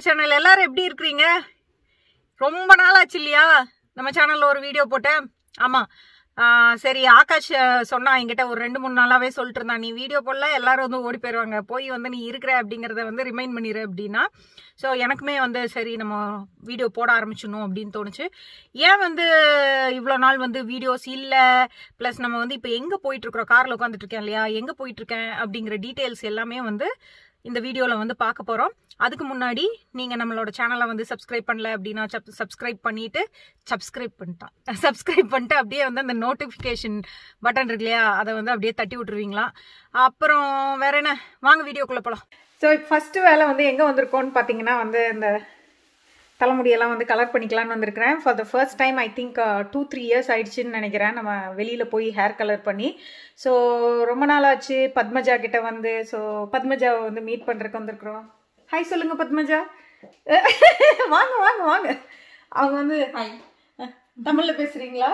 Our channel எல்லாரும் எப்படி இருக்கிறீங்க ரொம்ப நாள் ஆச்சு இல்லையா நம்ம சேனல்ல ஒரு வீடியோ போட்டேன் ஆமா ஆ, சரி ஆகாஷ் அஹ், சொன்னா என்கிட்ட ஒரு ரெண்டு மூணு நாளாவே சொல்லிட்டு இருந்தான் நீ வீடியோ போடல எல்லாரும் வந்து ஓடி போயிடுவாங்க போய் வந்து நீ இருக்கிற அப்படிங்கறத வந்து ரிமைண்ட் பண்ணிடு அப்படின்னா ஸோ எனக்குமே வந்து சரி நம்ம வீடியோ போட ஆரம்பிச்சிடணும் அப்படின்னு தோணுச்சு ஏன் வந்து இவ்வளோ நாள் வந்து வீடியோஸ் இல்லை ப்ளஸ் நம்ம வந்து இப்போ எங்கே போயிட்டு இருக்கிறோம் காரில் உட்காந்துட்டு இருக்கேன் இல்லையா எங்கே போயிட்டு இருக்கேன் அப்படிங்கிற டீட்டெயில்ஸ் எல்லாமே வந்து இந்த வீடியோவில் வந்து பார்க்க போகிறோம் அதுக்கு முன்னாடி நீங்கள் நம்மளோட சேனலை வந்து சப்ஸ்கிரைப் பண்ணல அப்படின்னா சப்ஸ்கிரைப் பண்ணிட்டு சப்ஸ்கிரைப் பண்ணிட்டான் சப்ஸ்கிரைப் பண்ணிட்டு அப்படியே வந்து அந்த நோட்டிஃபிகேஷன் பட்டன் இருக்கு இல்லையா அதை வந்து அப்படியே தட்டி விட்டுருவீங்களா அப்புறம் வேற என்ன வாங்க வீடியோக்குள்ளே போகலாம் ஸோ ஃபஸ்ட்டு வேலை வந்து எங்கே வந்திருக்கோன்னு பார்த்தீங்கன்னா வந்து இந்த தலைமுடியெல்லாம் வந்து கலர் பண்ணிக்கலாம்னு வந்திருக்கிறேன் for the first time I think two three years ஆயிடுச்சுன்னு நினைக்கிறேன் நம்ம வெளியில் போய் ஹேர் கலர் பண்ணி ஸோ ரொம்ப நாள் ஆச்சு பத்மஜா கிட்ட வந்து ஸோ பத்மஜாவை வந்து மீட் பண்ணுறதுக்கு வந்திருக்கிறோம் ஹாய் சொல்லுங்க பத்மஜா வாங்க வாங்க வாங்க அவங்க வந்து ஹாய் தமிழில் பேசுகிறீங்களா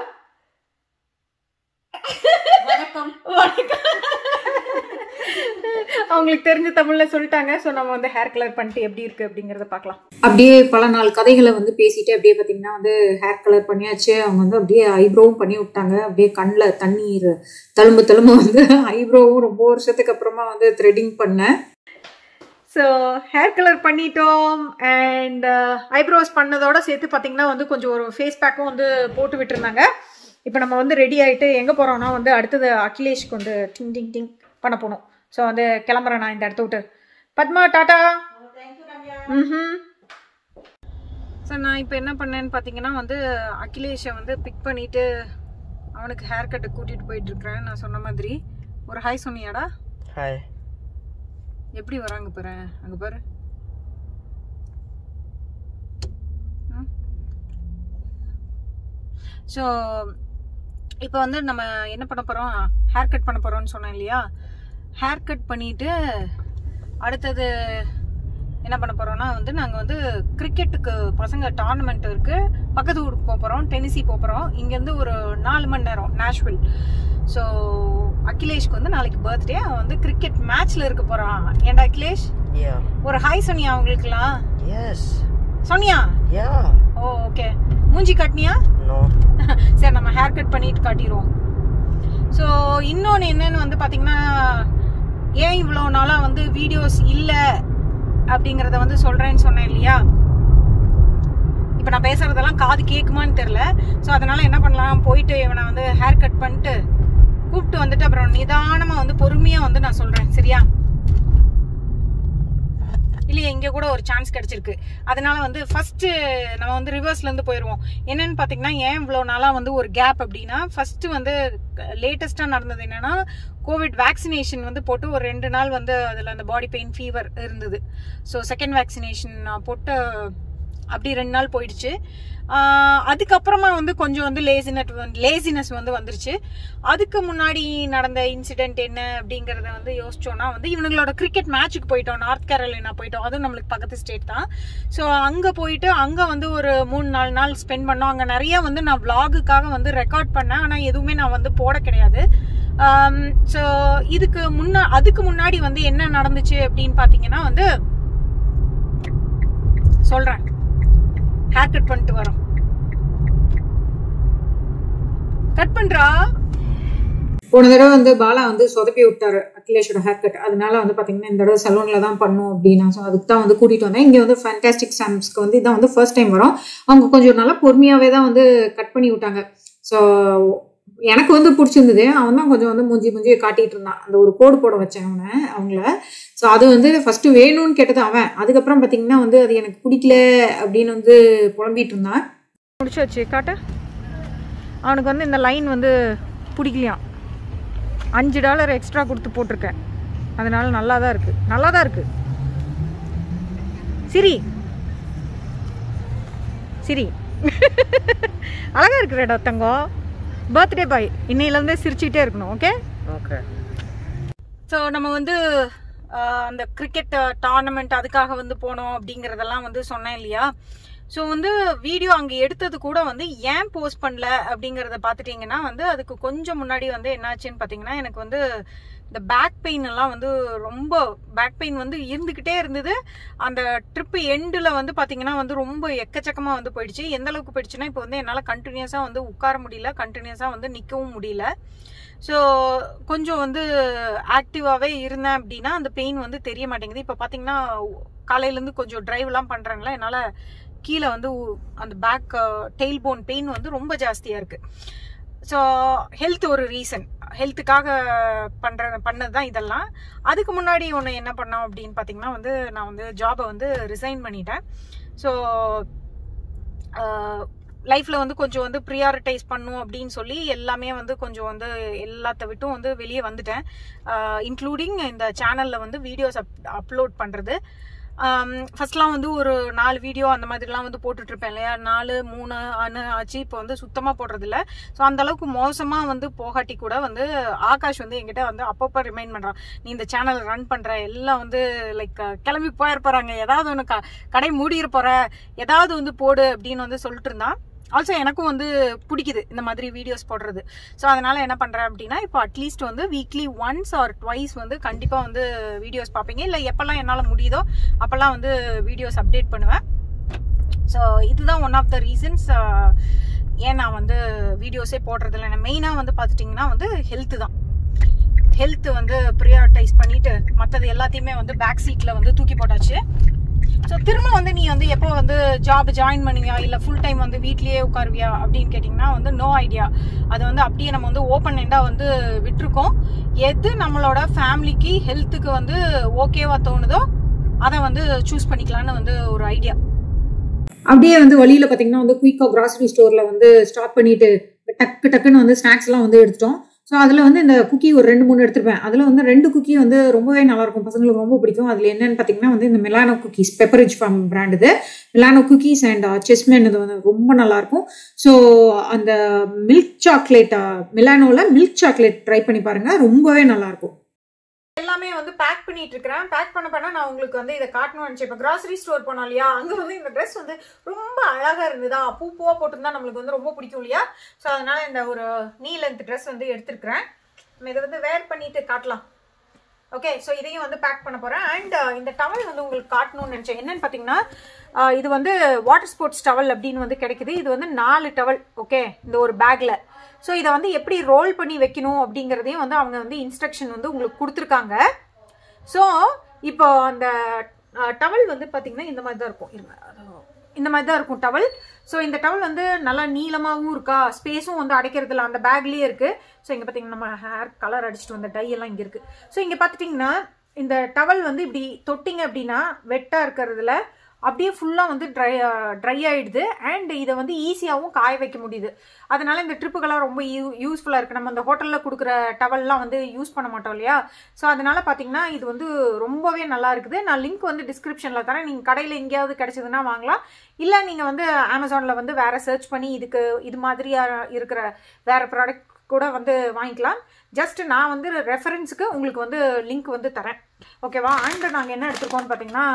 வணக்கம் வணக்கம் அவங்களுக்கு தெரிஞ்ச தமிழ்ல சொல்லிட்டாங்க ஸோ நம்ம வந்து ஹேர் கலர் பண்ணிட்டு எப்படி இருக்கு அப்படிங்கறத பார்க்கலாம் அப்படியே பல நாள் கதைகளை வந்து பேசிட்டு அப்படியே பார்த்தீங்கன்னா வந்து ஹேர் கலர் பண்ணியாச்சு அவங்க வந்து அப்படியே ஐப்ரோவும் பண்ணி விட்டாங்க அப்படியே கண்ணில் தண்ணீர் தழும்பு தழும்பு வந்து ஐப்ரோவும் ரொம்ப வருஷத்துக்கு அப்புறமா வந்து த்ரெட்டிங் பண்ணேன் ஸோ ஹேர் கலர் பண்ணிட்டோம் அண்ட் ஐப்ரோஸ் பண்ணதோட சேர்த்து பார்த்தீங்கன்னா வந்து கொஞ்சம் ஒரு ஃபேஸ் பேக்கும் வந்து போட்டு விட்டுருந்தாங்க இப்போ நம்ம வந்து ரெடி ஆகிட்டு எங்கே போகிறோம்னா வந்து அடுத்தது அகிலேஷ்க்கு வந்து டிங் டிங் டிங் பண்ண போகணும் ஸோ வந்து கிளம்புறேன் நான் இந்த இடத்த விட்டு பத்மா டாட்டா ம் ஸோ நான் இப்போ என்ன பண்ணேன்னு பார்த்தீங்கன்னா வந்து அகிலேஷை வந்து பிக் பண்ணிட்டு அவனுக்கு ஹேர் கட்டு கூட்டிகிட்டு போயிட்டு இருக்கிறேன் நான் சொன்ன மாதிரி ஒரு ஹாய் சொன்னியாடா ஹாய் எப்படி வராங்க பாரு அங்க பாரு ஸோ இப்போ வந்து நம்ம என்ன பண்ண போறோம் ஹேர் கட் பண்ண போறோம்னு சொன்னேன் இல்லையா ஹேர் கட் பண்ணிட்டு அடுத்தது என்ன பண்ண போறோம்னா வந்து நாங்கள் வந்து கிரிக்கெட்டுக்கு பசங்க டோர்னமெண்ட் இருக்கு பக்கத்து ஊருக்கு போக போறோம் டென்னிசி போக போறோம் இங்கேருந்து ஒரு நாலு மணி நேரம் நேஷ்வில் ஸோ அகிலேஷ்க்கு வந்து நாளைக்கு பர்த்டே அவன் வந்து கிரிக்கெட் மேட்ச்ல இருக்க போறான் ஏன்டா அகிலேஷ் யா ஒரு ஹாய் சொன்னியா அவங்களுக்குலாம் எஸ் சொன்னியா யா ஓ ஓகே மூஞ்சி கட்டினியா நோ சரி நம்ம ஹேர் கட் பண்ணிட்டு காட்டிடுவோம் ஸோ இன்னொன்று என்னன்னு வந்து பார்த்தீங்கன்னா ஏன் இவ்வளோ நாளாக வந்து வீடியோஸ் இல்லை அப்படிங்கிறத வந்து சொல்கிறேன்னு சொன்னேன் இல்லையா இப்போ நான் பேசுறதெல்லாம் காது கேட்குமான்னு தெரில ஸோ அதனால என்ன பண்ணலாம் போயிட்டு இவனை வந்து ஹேர் கட் பண்ணிட்டு கூப்பிட்டு வந்துட்டு அப்புறம் நிதானமாக வந்து பொறுமையாக வந்து நான் சொல்கிறேன் சரியா இல்லையே இங்கே கூட ஒரு சான்ஸ் கிடைச்சிருக்கு அதனால வந்து ஃபர்ஸ்ட் நம்ம வந்து ரிவர்ஸ்ல இருந்து போயிடுவோம் என்னன்னு பார்த்தீங்கன்னா ஏன் இவ்வளோ நாளாக வந்து ஒரு கேப் அப்படின்னா ஃபர்ஸ்ட் வந்து லேட்டஸ்ட்டாக நடந்தது என்னன்னா கோவிட் வேக்சினேஷன் வந்து போட்டு ஒரு ரெண்டு நாள் வந்து அதில் அந்த பாடி பெயின் ஃபீவர் இருந்தது ஸோ செகண்ட் வேக்சினேஷன் போட்டு அப்படி ரெண்டு நாள் போயிடுச்சு ஆஹ் அதுக்கப்புறமா வந்து கொஞ்சம் வந்து லேசினட் லேசினஸ் வந்து வந்துருச்சு அதுக்கு முன்னாடி நடந்த இன்சிடென்ட் என்ன அப்படிங்கறத வந்து யோசிச்சோம்னா வந்து இவங்களோட கிரிக்கெட் மேட்ச்சுக்கு போயிட்டோம் நார்த் கேரளினா போயிட்டோம் அதுவும் நம்மளுக்கு பக்கத்து ஸ்டேட் தான் ஸோ அங்கே போயிட்டு அங்கே வந்து ஒரு மூணு நாலு நாள் ஸ்பெண்ட் பண்ணோம் அங்கே நிறைய வந்து நான் vlog-க்காக வந்து ரெக்கார்ட் பண்ணேன் ஆனால் எதுவுமே நான் வந்து போட கிடையாது ஸோ இதுக்கு முன்னா அதுக்கு முன்னாடி வந்து என்ன நடந்துச்சு அப்படின்னு பார்த்தீங்கன்னா வந்து சொல்கிறேன் ஹேர் கட் பண்ணிட்டு வரோம் கட் பண்றா போன தடவை வந்து பாலா வந்து சொதப்பி விட்டாரு அகிலேஷோட ஹேர் கட் அதனால வந்து பார்த்தீங்கன்னா இந்த தடவை சலூனில் தான் பண்ணும் அப்படின்னா ஸோ அதுக்கு தான் வந்து கூட்டிகிட்டு வந்தேன் இங்கே வந்து ஃபேண்டாஸ்டிக் சாம்ஸ்க்கு வந்து இதான் வந்து ஃபர்ஸ்ட் டைம் வரும் அவங்க கொஞ்சம் நல்லா பொறுமையாகவே தான் வந்து கட் பண்ணி விட்டாங்க ஸோ எனக்கு வந்து பிடிச்சிருந்தது அவன் தான் கொஞ்சம் வந்து மூஞ்சி மூஞ்சி காட்டிட்டு இருந்தான் அந்த ஒரு கோடு போட வச்சேன் அவனை அவங்கள ஸோ அது வந்து ஃபஸ்ட்டு வேணும்னு கேட்டது அவன் அதுக்கப்புறம் பார்த்தீங்கன்னா வந்து அது எனக்கு பிடிக்கல அப்படின்னு வந்து புலம்பிட்டு இருந்தான் முடிச்சாச்சு காட்டு அவனுக்கு வந்து இந்த லைன் வந்து பிடிக்கலையாம் அஞ்சு டாலர் எக்ஸ்ட்ரா கொடுத்து போட்டிருக்கேன் அதனால நல்லா தான் இருக்கு நல்லா தான் இருக்கு சிரி சிரி அழகா இருக்கிறடா தங்கம் பர்த்டே பாய் இன்னையிலேருந்தே சிரிச்சுக்கிட்டே இருக்கணும் ஓகே ஓகே ஸோ நம்ம வந்து ஆஹ், அந்த கிரிக்கெட் டோர்னமெண்ட் அதுக்காக வந்து போனோம் அப்படிங்கிறதெல்லாம் வந்து சொன்னேன் இல்லையா ஸோ வந்து வீடியோ அங்கே எடுத்தது கூட வந்து ஏன் போஸ்ட் பண்ணல அப்படிங்கிறத பார்த்துட்டிங்கன்னா வந்து அதுக்கு கொஞ்சம் முன்னாடி வந்து என்னாச்சுன்னு பார்த்தீங்கன்னா எனக்கு வந்து இந்த பேக் பெயின் எல்லாம் வந்து ரொம்ப பேக் பெயின் வந்து இருந்துக்கிட்டே இருந்தது அந்த ட்ரிப்பு எண்டில் வந்து பார்த்தீங்கன்னா வந்து ரொம்ப எக்கச்சக்கமாக வந்து போயிடுச்சு எந்த அளவுக்கு போயிடுச்சுன்னா இப்போ வந்து என்னால் கண்டினியூஸாக வந்து உட்கார முடியல கண்டினியூஸாக வந்து நிற்கவும் முடியல ஸோ கொஞ்சம் வந்து ஆக்டிவாகவே இருந்தேன் அப்படின்னா அந்த பெயின் வந்து தெரிய மாட்டேங்குது இப்போ பார்த்தீங்கன்னா காலையிலேருந்து கொஞ்சம் டிரைவ்லாம் பண்ணுறாங்களா என்னால் கீழே வந்து உ- அந்த பேக் டெயில் போன் பெயின் வந்து ரொம்ப ஜாஸ்தியாக இருக்குது ஸோ ஹெல்த் ஒரு ரீசன் ஹெல்த்துக்காக பண்ணுற பண்ணது தான் இதெல்லாம் அதுக்கு முன்னாடி ஒன்று என்ன பண்ணோம் அப்படின்னு பார்த்தீங்கன்னா வந்து நான் வந்து ஜாபை வந்து ரிசைன் பண்ணிட்டேன் ஸோ லைஃப்பில் வந்து கொஞ்சம் வந்து ப்ரியாரிட்டைஸ் பண்ணும் அப்படின்னு சொல்லி எல்லாமே வந்து கொஞ்சம் வந்து எல்லாத்த விட்டும் வந்து வெளியே வந்துட்டேன் இன்க்ளூடிங் இந்த சேனலில் வந்து வீடியோஸ் அப் அப்லோட் பண்ணுறது ஃபர்ஸ்ட்லாம் வந்து ஒரு நாலு வீடியோ அந்த மாதிரிலாம் வந்து போட்டுட்டு இருப்பேன் இல்லையா நாலு மூணு அணு ஆச்சு இப்போ வந்து சுத்தமாக போடுறதில்ல ஸோ அந்த அளவுக்கு மோசமாக வந்து போகாட்டி கூட வந்து ஆகாஷ் வந்து என்கிட்ட வந்து அப்பப்போ ரிமைண்ட் பண்ணுறான் நீ இந்த சேனல் ரன் பண்ணுற எல்லாம் வந்து லைக் கிளம்பி போயிருப்பாங்க ஏதாவது ஒன்று க கடை மூடிir போற ஏதாவது வந்து போடு அப்படின்னு வந்து சொல்லிட்டு இருந்தான் ஆல்சோ எனக்கும் வந்து பிடிக்குது இந்த மாதிரி வீடியோஸ் போடுறது ஸோ அதனால என்ன பண்ணுறேன் அப்படின்னா இப்போ அட்லீஸ்ட் வந்து வீக்லி ஒன்ஸ் ஆர் ட்வைஸ் வந்து கண்டிப்பாக வந்து வீடியோஸ் பார்ப்பீங்க இல்லை எப்போல்லாம் என்னால் முடியுதோ அப்போல்லாம் வந்து வீடியோஸ் அப்டேட் பண்ணுவேன் ஸோ இதுதான் ஒன் ஆஃப் த ரீசன்ஸ் ஏன் நான் வந்து வீடியோஸே போடுறதில்ல நான் மெயினாக வந்து பார்த்துட்டிங்கன்னா வந்து ஹெல்த்து தான் ஹெல்த் வந்து ப்ரியாரிட்டைஸ் பண்ணிட்டு மற்றது எல்லாத்தையுமே வந்து பேக் சீட்டில் வந்து தூக்கி போட்டாச்சு ஸோ திரும்ப வந்து நீ வந்து எப்போ வந்து ஜாப் ஜாயின் பண்ணுவியா இல்லை ஃபுல் டைம் வந்து வீட்லயே உட்காருவியா அப்படின்னு கேட்டிங்கன்னா வந்து நோ ஐடியா அது வந்து அப்படியே நம்ம வந்து ஓப்பன் எண்டாக வந்து விட்டுருக்கோம் எது நம்மளோட ஃபேமிலிக்கு ஹெல்த்துக்கு வந்து ஓகேவா தோணுதோ அதை வந்து சூஸ் பண்ணிக்கலான்னு வந்து ஒரு ஐடியா அப்படியே வந்து வழியில பாத்தீங்கன்னா வந்து குயிக்கா கிராசரி ஸ்டோர்ல வந்து ஸ்டாப் பண்ணிட்டு டக்கு டக்குன்னு வந்து ஸ்நாக்ஸ் எல்லாம் வந்து எடுத்துட்டோம் ஸோ அதில் வந்து இந்த குக்கி ஒரு ரெண்டு மூணு எடுத்திருப்பேன் அதில் வந்து ரெண்டு குக்கி வந்து ரொம்பவே நல்லா இருக்கும் பசங்களுக்கு ரொம்ப பிடிக்கும் அதில் என்னன்னு பார்த்தீங்கன்னா வந்து இந்த Milano cookies Pepperidge Farm brand இது மிலானோ குக்கீஸ் அண்ட் செஸ்மென் இது வந்து ரொம்ப நல்லா இருக்கும் ஸோ அந்த மில்க் சாக்லேட் மிலானோவில் மில்க் சாக்லேட் ட்ரை பண்ணி பாருங்க ரொம்பவே நல்லா இருக்கும் எல்லாமே வந்து பேக் பண்ணிட்டு இருக்கிறேன் பேக் பண்ண பண்ண நான் உங்களுக்கு வந்து இதை காட்டணும்னு நினச்சேன் இப்போ கிராசரி ஸ்டோர் போனோம் இல்லையா அங்கே வந்து இந்த ட்ரெஸ் வந்து ரொம்ப அழகாக இருந்ததா பூ பூவாக போட்டிருந்தா நம்மளுக்கு வந்து ரொம்ப பிடிக்கும் இல்லையா ஸோ அதனால இந்த ஒரு நீ லென்த் ட்ரெஸ் வந்து எடுத்திருக்கிறேன் நம்ம இதை வந்து வேர் பண்ணிட்டு காட்டலாம் ஓகே ஸோ இதையும் வந்து பேக் பண்ண போகிறேன் அண்ட் இந்த டவல் வந்து உங்களுக்கு காட்டணும்னு நினச்சேன் என்னன்னு பார்த்தீங்கன்னா அஹ், இது வந்து வாட்டர் ஸ்போர்ட்ஸ் டவல் அப்படின்னு வந்து கிடைக்குது இது வந்து நாலு டவல் ஓகே இந்த ஒரு பேக்கில் ஸோ இதை வந்து எப்படி ரோல் பண்ணி வைக்கணும் அப்படிங்கிறதையும் வந்து அவங்க வந்து இன்ஸ்ட்ரக்ஷன் வந்து உங்களுக்கு கொடுத்துருக்காங்க ஸோ இப்போ அந்த டவல் வந்து பார்த்தீங்கன்னா இந்த மாதிரி தான் இருக்கும் இருங்க அது- இந்த மாதிரி தான் இருக்கும் டவல் ஸோ இந்த டவல் வந்து நல்லா நீளமாகவும் இருக்கா ஸ்பேஸும் வந்து அடைக்கிறதுல அந்த பேக்லேயே இருக்குது ஸோ இங்கே பார்த்தீங்கன்னா நம்ம ஹேர் கலர் அடிச்சுட்டு வந்த டை எல்லாம் இங்கே இருக்குது ஸோ இங்கே பார்த்துட்டிங்கன்னா இந்த டவல் வந்து இப்படி தொட்டிங்க அப்படின்னா வெட்டாக இருக்கிறதுல அப்படியே ஃபுல்லாக வந்து ட்ரை ட்ரை ஆகிடுது அண்ட் இதை வந்து ஈஸியாகவும் காய வைக்க முடியுது அதனால இந்த ட்ரிப்புக்கெல்லாம் ரொம்ப யூ யூஸ்ஃபுல்லாக இருக்குது நம்ம இந்த ஹோட்டலில் கொடுக்குற டவல்லாம் வந்து யூஸ் பண்ண மாட்டோம் இல்லையா ஸோ அதனால பார்த்தீங்கன்னா இது வந்து ரொம்பவே நல்லா இருக்குது நான் லிங்க் வந்து டிஸ்கிரிப்ஷனில் தரேன் நீங்கள் கடையில் எங்கேயாவது கிடைச்சதுன்னா வாங்கலாம் இல்லை நீங்கள் வந்து அமேசானில் வந்து வேறு சர்ச் பண்ணி இதுக்கு இது மாதிரியாக இருக்கிற வேறு ப்ராடக்ட் கூட வந்து வாங்கிக்கலாம் ஜஸ்ட் நான் வந்து ரெஃபரன்ஸுக்கு உங்களுக்கு வந்து லிங்க் வந்து தரேன் ஓகேவா அண்ட் நாங்கள் என்ன எடுத்துருக்கோம்னு பார்த்தீங்கன்னா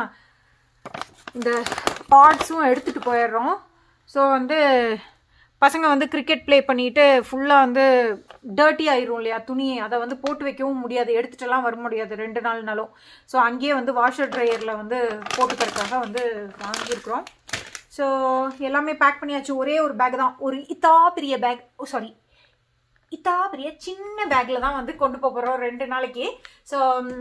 இந்த பார்ட்ஸும் எடுத்துகிட்டு போயிடுறோம் ஸோ வந்து பசங்க வந்து கிரிக்கெட் ப்ளே பண்ணிட்டு ஃபுல்லாக வந்து டர்ட்டி ஆயிரும் இல்லையா துணி அதை வந்து போட்டு வைக்கவும் முடியாது எடுத்துட்டுலாம் வர முடியாது ரெண்டு நாள்னாலும் ஸோ அங்கேயே வந்து வாஷர் ட்ரையரில் வந்து போட்டுக்கிறதுக்காக வந்து வாங்கியிருக்கிறோம் ஸோ எல்லாமே பேக் பண்ணியாச்சு ஒரே ஒரு பேக் தான் ஒரு இத்தா பெரிய பேக் ஓ சாரி இத்தா பெரிய சின்ன பேக்கில் தான் வந்து கொண்டு போக போகிறோம் ரெண்டு நாளைக்கு ஸோ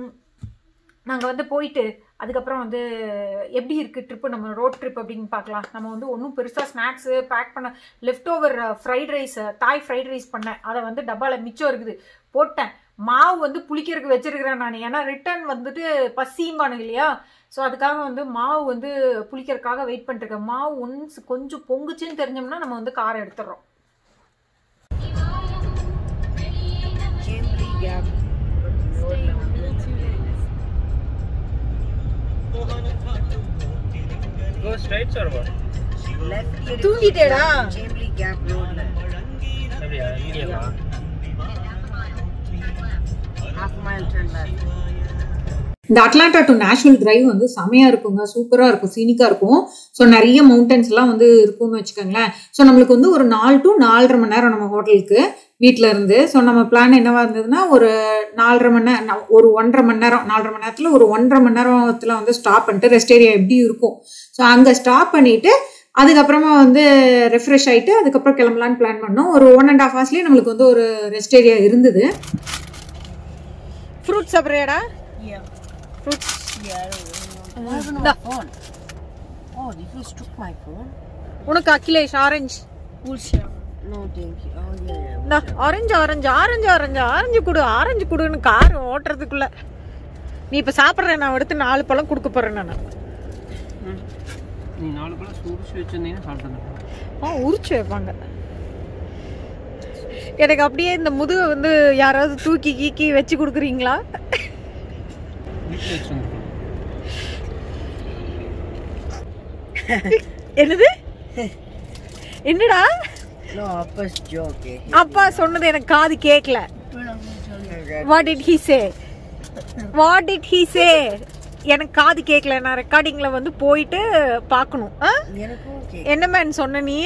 நாங்கள் வந்து போயிட்டு அதுக்கப்புறம் வந்து எப்படி இருக்குது ட்ரிப்பு நம்ம ரோட் ட்ரிப் அப்படின்னு பார்க்கலாம் நம்ம வந்து ஒன்றும் பெருசாக ஸ்நாக்ஸு பேக் பண்ண leftover fried rice Thai fried rice பண்ணேன் அதை வந்து டப்பாவில் மிச்சம் இருக்குது போட்டேன் மாவு வந்து புளிக்கிறதுக்கு வச்சிருக்கிறேன் நான் ஏன்னா ரிட்டர்ன் வந்துட்டு பசியும்பானுங்க இல்லையா ஸோ அதுக்காக வந்து மாவு வந்து புளிக்கிறதுக்காக வெயிட் பண்ணிட்டுருக்கேன் மாவு ஒன்ஸ் கொஞ்சம் பொங்குச்சுன்னு தெரிஞ்சோம்னா நம்ம வந்து காரை எடுத்துடுறோம் Chambly Gap. Go straight or what? Left here is தூங்கிட்டேடா Chambly Gap Road. அப்படியா இங்கேவா Half a mile turn left. இந்த அட்லாண்டா டு நேஷனல் டிரைவ் வந்து செமையா இருக்குங்க சூப்பரா இருக்கும் சீனிக்கா இருக்கும் ஸோ நிறைய மவுண்டன்ஸ் எல்லாம் வந்து இருக்கும்னு வச்சுக்கோங்களேன் ஸோ நம்மளுக்கு வந்து ஒரு நாலு டு நாலரை மணி நேரம் நம்ம ஹோட்டலுக்கு வீட்டில் இருந்து ஸோ நம்ம பிளான் என்னவா இருந்ததுன்னா ஒரு நாலரை மணி நேரம் ஒரு ஒன்றரை மணி நேரம் நாலரை மணி நேரத்தில் ஒரு ஒன்றரை மணி நேரத்தில் வந்து ஸ்டாப் பண்ணிட்டு ரெஸ்ட் ஏரியா எப்படி இருக்கும் ஸோ அங்கே ஸ்டாப் பண்ணிட்டு அதுக்கப்புறமா வந்து ரெஃப்ரெஷ் ஆயிட்டு அதுக்கப்புறம் கிளம்பலான்னு பிளான் பண்ணோம் ஒரு ஒன் அண்ட் ஹாஃப் ஹவர்ஸ்லேயே நம்மளுக்கு வந்து ஒரு ரெஸ்ட் ஏரியா இருந்தது ஃப்ரூட் சாப்பிட்றியாடா Yeah. Fruits Yeah. I don't know. phone. Oh, you just took my phone? உனக்கு Akhilesh orange No, thank you. Oh, yeah, yeah. இந்த orange orange orange orange orange கொடு orange கொடுன்னு car ஓட்டுறதுக்குள்ள நீ இப்போ சாப்பிட்ற நான் எடுத்து நாலு பழம் கொடுக்க போறேன் நான் நீ நாலு பழம் சூடிச்சு வச்சிருந்தீங்கன்னா சாப்பிட்டு ஆ உரிச்சு வைப்பாங்க எனக்கு அப்படியே இந்த முதுகை வந்து யாராவது தூக்கி கீக்கி வச்சு கொடுக்குறீங்களா வீட்டில் வச்சிருந்துருக்கோம் என்னது என்னடா No, Appa's joke. eh? அப்பா சொன்னது எனக்கு காது கேட்கல Okay. What did he say what did he say எனக்கு காது கேட்கல நான் ரெக்கார்டிங்ல வந்து போயிட்டு பார்க்கணும் ஆ? எனக்கும் okay. என்ன மேன் சொன்ன நீ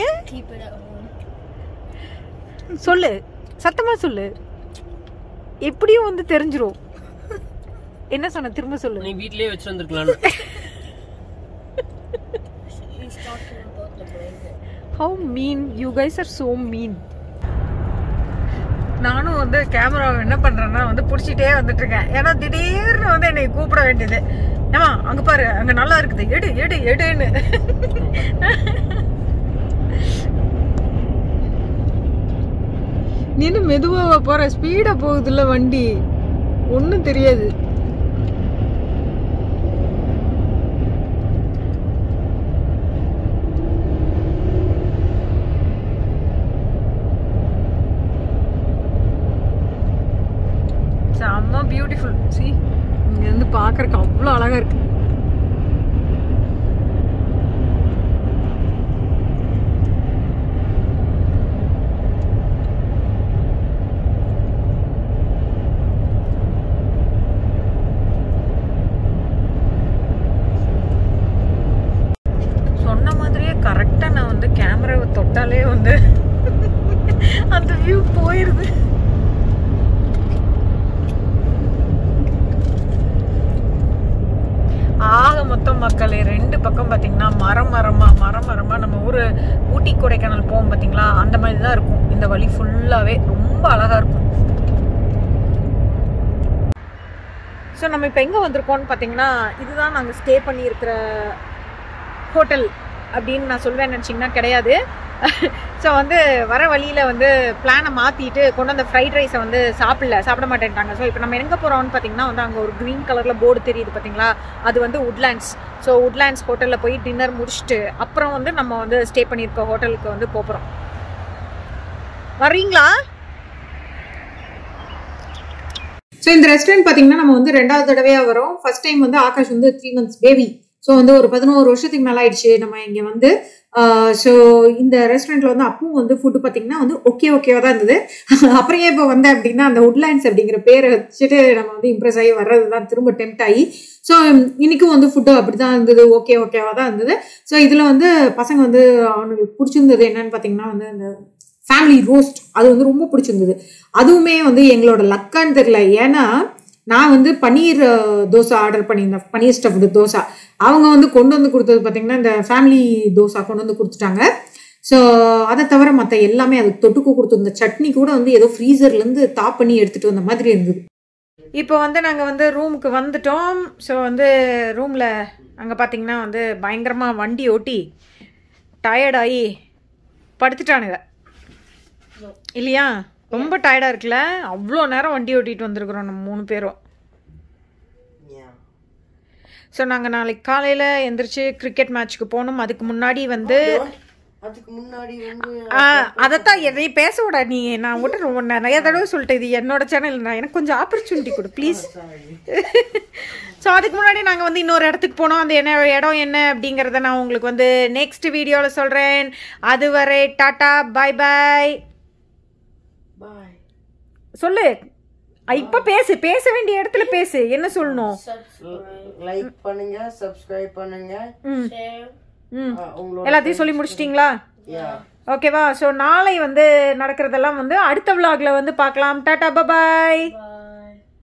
சொல்லு சத்தமா சொல்லு எப்படியும் வந்து தெரிஞ்சிரும் என்ன சொன்ன திரும்ப சொல்லு நீ வீட்லயே வச்சிருந்துருக்கலாம்னு how mean you guys are so mean நானும் வந்து கேமராவை என்ன பண்றேன்னா வந்து பிடிச்சிட்டே வந்துட்டு இருக்கேன் ஏன்னா திடீர்னு வந்து என்னை கூப்பிட வேண்டியது ஏமா அங்க பாரு அங்க நல்லா இருக்குது எடு எடு எடுன்னு நீனு மெதுவா போற ஸ்பீடா போகுதுல்ல வண்டி ஒன்றும் தெரியாது செம்ம பியூட்டிஃபுல் சி இங்க இருந்து பார்க்கறதுக்கு அவ்வளோ அழகா இருக்கு சொன்ன மாதிரியே கரெக்டாக நான் வந்து கேமராவை தொட்டாலே வந்து அந்த வியூ போயிருது ஆக மொத்தம் மக்களே ரெண்டு பக்கம் பார்த்தீங்கன்னா மரம் மரமா மரம் மரமா நம்ம ஊர் ஊட்டி கொடைக்கானல் போவோம் பார்த்தீங்களா அந்த மாதிரி தான் இருக்கும் இந்த வழி ஃபுல்லாகவே ரொம்ப அழகா இருக்கும் ஸோ நம்ம இப்போ எங்கே வந்திருக்கோம்னு பார்த்தீங்கன்னா இதுதான் நாங்கள் ஸ்டே பண்ணியிருக்கிற ஹோட்டல் அப்படின்னு நான் சொல்வேன் நினச்சிங்கன்னா கிடையாது ஸோ வந்து வர வழியில் வந்து பிளானை மாற்றிட்டு கொண்டு வந்த ஃப்ரைட் ரைஸை வந்து சாப்பிடல சாப்பிட மாட்டேன்ட்டாங்க ஸோ இப்போ நம்ம எங்கே போகிறோம்னு பார்த்தீங்கன்னா வந்து அங்கே ஒரு க்ரீன் கலரில் போர்டு தெரியுது பார்த்தீங்களா அது வந்து உட்லேண்ட்ஸ் ஸோ உட்லேண்ட்ஸ் ஹோட்டலில் போய் டின்னர் முடிச்சுட்டு அப்புறம் வந்து நம்ம வந்து ஸ்டே பண்ணியிருக்க ஹோட்டலுக்கு வந்து போகிறோம் வர்றீங்களா ஸோ இந்த ரெஸ்டாரண்ட் பார்த்தீங்கன்னா நம்ம வந்து ரெண்டாவது தடவையாக வரோம் ஃபர்ஸ்ட் டைம் வந்து ஆகாஷ் வந்து த்ரீ மந்த்ஸ் பேபி ஸோ வந்து ஒரு பதினோரு வருஷத்துக்கு மேலே ஆயிடுச்சு நம்ம இங்கே வந்து ஸோ இந்த ரெஸ்டாரண்ட்ல வந்து அப்பவும் வந்து ஃபுட்டு பார்த்தீங்கன்னா வந்து ஓகே ஓகேவா தான் இருந்தது அப்புறம் ஏன் இப்போ வந்தேன் அப்படின்னா அந்த உட்லேண்ட்ஸ் அப்படிங்கிற பேரை வச்சுட்டு நம்ம வந்து இம்ப்ரெஸ் ஆகி வர்றது தான் திரும்ப டெம்ட் ஆகி ஸோ இன்னைக்கும் வந்து ஃபுட்டு அப்படி தான் இருந்தது ஓகே ஓகேவா தான் இருந்தது ஸோ இதில் வந்து பசங்க வந்து அவனுக்கு பிடிச்சிருந்தது என்னன்னு பார்த்தீங்கன்னா வந்து அந்த ஃபேமிலி ரோஸ்ட் அது வந்து ரொம்ப பிடிச்சிருந்தது அதுவுமே வந்து எங்களோட லக்கான்னு தெரியல ஏன்னா நான் வந்து பன்னீர் அஹ், தோசை ஆர்டர் பண்ணியிருந்தேன் பன்னீர் ஸ்டஃப்டு தோசை அவங்க வந்து கொண்டு வந்து கொடுத்தது பார்த்தீங்கன்னா இந்த ஃபேமிலி தோசை கொண்டு வந்து கொடுத்துட்டாங்க ஸோ அதை தவிர மற்ற எல்லாமே அதுக்கு தொட்டுக்கு கொடுத்துருந்த சட்னி கூட வந்து ஏதோ ஃப்ரீசர்லேருந்து தாப் பண்ணி எடுத்துகிட்டு வந்த மாதிரி இருந்தது இப்போ வந்து நாங்கள் வந்து ரூமுக்கு வந்துட்டோம் ஸோ வந்து ரூமில் அங்கே பார்த்தீங்கன்னா வந்து பயங்கரமாக வண்டி ஓட்டி டயர்டாகி படுத்துட்டானுங்க இல்லையா ரொம்ப டயர்டாக இருக்குல்ல அவ்வளோ நேரம் வண்டி ஓட்டிட்டு வந்திருக்கிறோம் நம்ம மூணு பேரும் Yeah. ஸோ நாங்கள் நாளைக்கு காலையில் எந்திரிச்சு கிரிக்கெட் மேட்ச்க்கு போகணும் அதுக்கு முன்னாடி வந்து அதுக்கு முன்னாடி வந்து ஆ, அதைத்தான் எதையும் பேச விடா நீ நான் உங்கள்கிட்ட ரொம்ப நிறைய தடவை சொல்லிட்டேன் இது என்னோட சேனல் நான் எனக்கு கொஞ்சம் ஆப்பர்ச்சுனிட்டி கொடு ப்ளீஸ் ஸோ அதுக்கு முன்னாடி நாங்கள் வந்து இன்னொரு இடத்துக்கு போனோம் அந்த என்ன இடம் என்ன அப்படிங்கிறத நான் உங்களுக்கு வந்து நெக்ஸ்ட் வீடியோவில் சொல்கிறேன் அதுவரை டாட்டா பை பை பாய் சொல்லு அ, இப்ப பேசு பேச வேண்டிய இடத்துல பேசு என்ன சொல்லணும் லைக் பண்ணுங்க சப்ஸ்கிரைப் பண்ணுங்க ம் ம் அஹ், உங்களோட எல்லாத்தையும் சொல்லி முடிச்சிட்டிங்களா yeah. ஓகேவா ஸோ நாளை வந்து நடக்கிறதெல்லாம் வந்து அடுத்த விலாக்ல வந்து பார்க்கலாம் டாடா பபாய்